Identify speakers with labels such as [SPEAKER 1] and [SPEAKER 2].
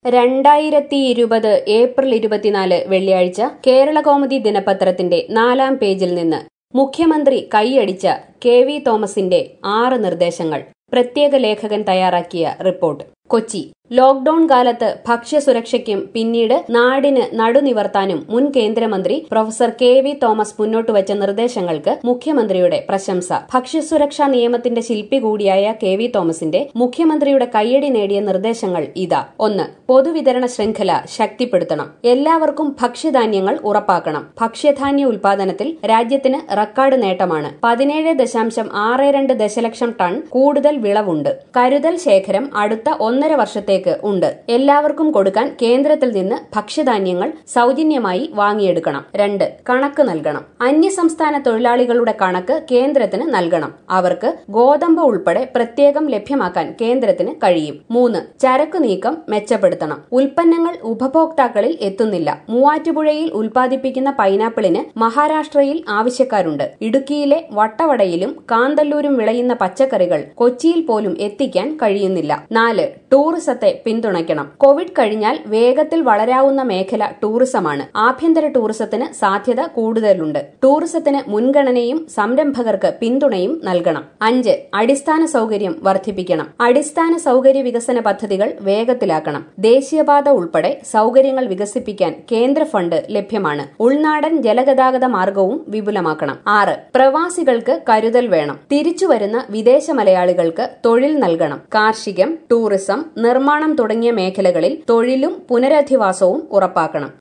[SPEAKER 1] രണ്ടായിരത്തി ഇരുപത് ഏപ്രിൽ ഇരുപത്തിനാല് വെള്ളിയാഴ്ച കേരളകൗമുദി ദിനപത്രത്തിന്റെ നാലാം പേജിൽ നിന്ന് മുഖ്യമന്ത്രി കൈയടിച്ച കെ വി തോമസിന്റെ ആറ് നിർദ്ദേശങ്ങൾ പ്രത്യേക ലേഖകൻ തയ്യാറാക്കിയ റിപ്പോർട്ട് കൊച്ചി ലോക്ഡൌൺ കാലത്ത് ഭക്ഷ്യസുരക്ഷയ്ക്കും പിന്നീട് നാടിന് നടുനിവർത്താനും മുൻ കേന്ദ്രമന്ത്രി പ്രൊഫസർ കെ വി തോമസ് മുന്നോട്ടുവച്ച നിർദ്ദേശങ്ങൾക്ക് മുഖ്യമന്ത്രിയുടെ പ്രശംസ ഭക്ഷ്യസുരക്ഷാ നിയമത്തിന്റെ ശില്പി കൂടിയായ കെ വി തോമസിന്റെ മുഖ്യമന്ത്രിയുടെ കയ്യടി നേടിയ നിർദ്ദേശങ്ങൾ ഇതാ ഒന്ന് പൊതുവിതരണ ശൃംഖല ശക്തിപ്പെടുത്തണം എല്ലാവർക്കും ഭക്ഷ്യധാന്യങ്ങൾ ഉറപ്പാക്കണം ഭക്ഷ്യധാന്യ ഉൽപാദനത്തിൽ രാജ്യത്തിന് റെക്കോർഡ് നേട്ടമാണ് പതിനേഴ് ദശാംശം ആറ് രണ്ട് ദശലക്ഷം ടൺ കൂടുതൽ വിളവുണ്ട് കരുതൽ ശേഖരം അടുത്ത ഒന്നര വർഷത്തേക്ക് ഉണ്ട് എല്ലാവർക്കും കൊടുക്കാൻ കേന്ദ്രത്തിൽ നിന്ന് ഭക്ഷ്യധാന്യങ്ങൾ സൗജന്യമായി വാങ്ങിയെടുക്കണം രണ്ട് കണക്ക് നൽകണം അന്യസംസ്ഥാന തൊഴിലാളികളുടെ കണക്ക് കേന്ദ്രത്തിന് നൽകണം അവർക്ക് ഗോതമ്പ് ഉൾപ്പെടെ പ്രത്യേകം ലഭ്യമാക്കാൻ കേന്ദ്രത്തിന് കഴിയും മൂന്ന് ചരക്കു നീക്കം മെച്ചപ്പെടുത്തണം ഉൽപ്പന്നങ്ങൾ ഉപഭോക്താക്കളിൽ എത്തുന്നില്ല മൂവാറ്റുപുഴയിൽ ഉൽപ്പാദിപ്പിക്കുന്ന പൈനാപ്പിളിന് മഹാരാഷ്ട്രയിൽ ആവശ്യക്കാരുണ്ട് ഇടുക്കിയിലെ വട്ടവടയിലും കാന്തല്ലൂരും വിളയുന്ന പച്ചക്കറികൾ കൊച്ചിയിൽ പോലും എത്തിക്കാൻ കഴിയുന്നില്ല നാല് ടൂറിസത്തെ പിന്തുണയ്ക്കണം കോവിഡ് കഴിഞ്ഞാൽ വേഗത്തിൽ വളരാവുന്ന മേഖല ടൂറിസമാണ് ആഭ്യന്തര ടൂറിസത്തിന് സാധ്യത കൂടുതലുണ്ട് ടൂറിസത്തിന് മുൻഗണനയും സംരംഭകർക്ക് പിന്തുണയും നൽകണം അഞ്ച് അടിസ്ഥാന സൗകര്യം വർദ്ധിപ്പിക്കണം അടിസ്ഥാന സൗകര്യ വികസന പദ്ധതികൾ വേഗത്തിലാക്കണം ദേശീയപാത ഉൾപ്പെടെ സൗകര്യങ്ങൾ വികസിപ്പിക്കാൻ കേന്ദ്ര ഫണ്ട് ലഭ്യമാണ് ഉൾനാടൻ ജലഗതാഗത മാർഗവും വിപുലമാക്കണം ആറ് പ്രവാസികൾക്ക് കരുതൽ വേണം തിരിച്ചുവരുന്ന വിദേശ മലയാളികൾക്ക് തൊഴിൽ നൽകണം കാർഷികം ടൂറിസം നിർമ്മാണം തുടങ്ങിയ മേഖലകളിൽ തൊഴിലും പുനരധിവാസവും ഉറപ്പാക്കണം